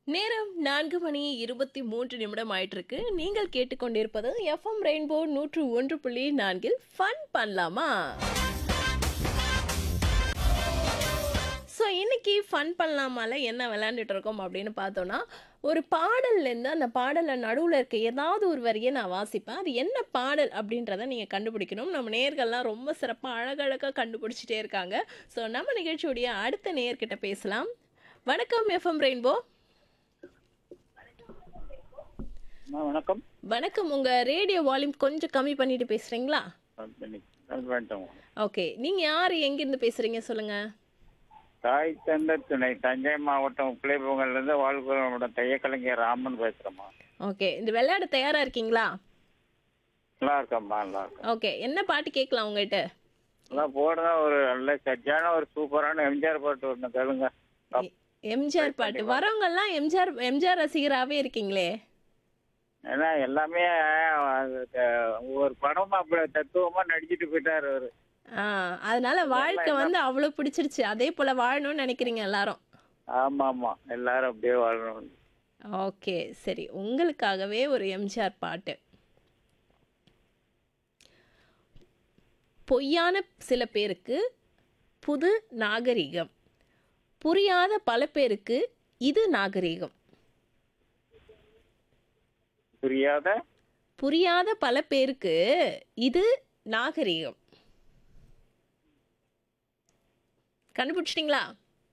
நேரம் நான்கு மணி இருபத்தி மூன்று நிமிடம் ஆயிட்டிருக்கு நீங்கள் கேட்டுக்கொண்டிருப்பது எஃப்எம் ரெயின்போ நூற்று ஒன்று புள்ளி நான்கில் ஃபன் பண்ணலாமா ஸோ இன்னைக்கு ஃபன் பண்ணலாமால என்ன விளையாண்டுட்டு இருக்கோம் அப்படின்னு பார்த்தோன்னா ஒரு பாடல்லேருந்து அந்த பாடலில் நடுவில் இருக்க ஏதாவது ஒரு வரியை நான் வாசிப்பேன் அது என்ன பாடல் அப்படின்றத நீங்கள் கண்டுபிடிக்கணும் நம்ம நேர்கள்லாம் ரொம்ப சிறப்பாக அழகழகாக கண்டுபிடிச்சிட்டே இருக்காங்க ஸோ நம்ம நிகழ்ச்சியுடைய அடுத்த நேர்கிட்ட பேசலாம் வணக்கம் எஃப்எம் ரெயின்போ அம்மா, வணக்கம் வணக்கம் உங்கள் ரேடியோ வால்யூம் கொஞ்சம் கம்மி பண்ணிட்டு பேசுகிறீங்களா வேண்டாம் ஓகே நீங்கள் யார் எங்கேருந்து பேசுகிறீங்க சொல்லுங்கள் தாய் தந்த துணை தஞ்சை மாவட்டம் பிள்ளைபுங்கள்லேருந்து வாழ்குறோட தையக்கலைஞர் ராமன் பேசுகிறேம்மா ஓகே இந்த விளையாட தயாராக இருக்கீங்களா நல்லா இருக்கம்மா நல்லா இருக்கும் ஓகே என்ன பாட்டு கேட்கலாம் உங்கள்கிட்ட நல்லா போடுறதா ஒரு நல்ல சஜ்ஜான ஒரு சூப்பரான எம்ஜிஆர் பாட்டு ஒன்று கேளுங்க எ- எம்ஜிஆர் பாட்டு வரவங்கெல்லாம் எம்ஜிஆர் எம்ஜிஆர் ரசிகராகவே இருக்கீங்களே ஏன்னா எல்லாமே அது, அஹ், ஒவ்வொரு படமும் அப்படி தத்துவமா நடிச்சிட்டு போயிட்டாரு அவரு ஆ அதனால வாழ்க்கை வந்து அவ்வளோ பிடிச்சிருச்சு அதே போல் வாழணும்னு நினைக்கிறீங்க எல்லாரும் ஆமா ஆமா எல்லாரும் அப்படியே வாழணும் ஓகே சரி உங்களுக்காகவே ஒரு எம்ஜிஆர் பாட்டு பொய்யான சில பேருக்கு புது நாகரிகம் புரியாத பல பேருக்கு இது நாகரிகம் புரியாத புரியாத பல பேருக்கு இது நாகரிகம் கண்டுபிடிச்சிட்டிங்களா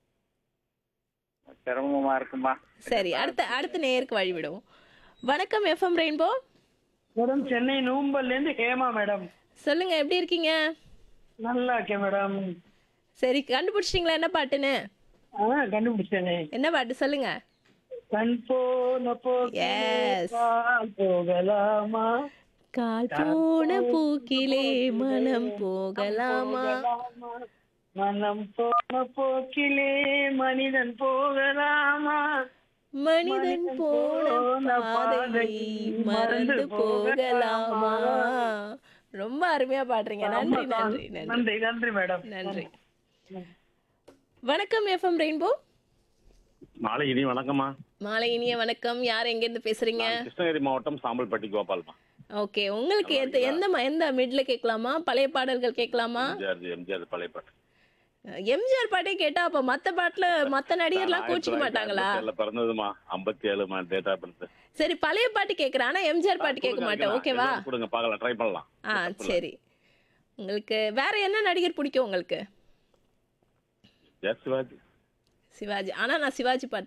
சிரமமா இருக்குமா சரி அடுத்த அடுத்த நேருக்கு வழி விடுவோம் வணக்கம் எஃப்எம் ரெயின்போ மேடம் சென்னை நூம்பல்ல இருந்து ஹேமா மேடம் சொல்லுங்க எப்படி இருக்கீங்க நல்லா இருக்கேன் மேடம் சரி கண்டுபிடிச்சிட்டிங்களா என்ன பாட்டுன்னு ஆ கண்டுபிடிச்சேனே என்ன பாட்டு சொல்லுங்க கண் போன Yes. போகலாமா கால் போன பூக்கிலே மனம் போகலாமா போகலாமா? மனம் போன போக்கிலே மனிதன் போகலாமா மனிதன் போன பாதை மறந்து போகலாமா ரொம்ப அருமையா பாடுறீங்க நன்றி நன்றி நன்றி நன்றி நன்றி மேடம் நன்றி வணக்கம் எஃப்எம் ரெயின்போ மாலை இனி வணக்கம்மா மாலை இனிய வணக்கம் யார் எங்கேருந்து பேசுறீங்க கிருஷ்ணகிரி மாவட்டம் சாம்பல்பட்டி கோபால்மா ஓகே உங்களுக்கு எந்த எந்த ம- எந்த மிட்ல கேட்கலாமா பழைய பாடல்கள் கேட்கலாமா எம்ஜிஆர் எம்ஜிஆர் பழைய பாட்டு எம்ஜிஆர் பாட்டே கேட்டா அப்ப மத்த பாட்டுல மத்த நடிகர்லாம் கோச்சிக்க மாட்டாங்களா ஏழுல பிறந்ததுமா ஐம்பத்தி ஏழுமா டேட் ஆஃப் பர்த் சரி பழைய பாட்டு கேக்குறேன் ஆனா எம்ஜிஆர் பாட்டு கேட்க மாட்டேன் ஓகேவா கொடுங்க பார்க்கலாம் ட்ரை பண்ணலாம் ஆ சரி உங்களுக்கு வேற என்ன நடிகர் பிடிக்கும் உங்களுக்கு ஜெய சிவாஜி சிவாஜி ஆனா நான் சிவாஜி பாட்டு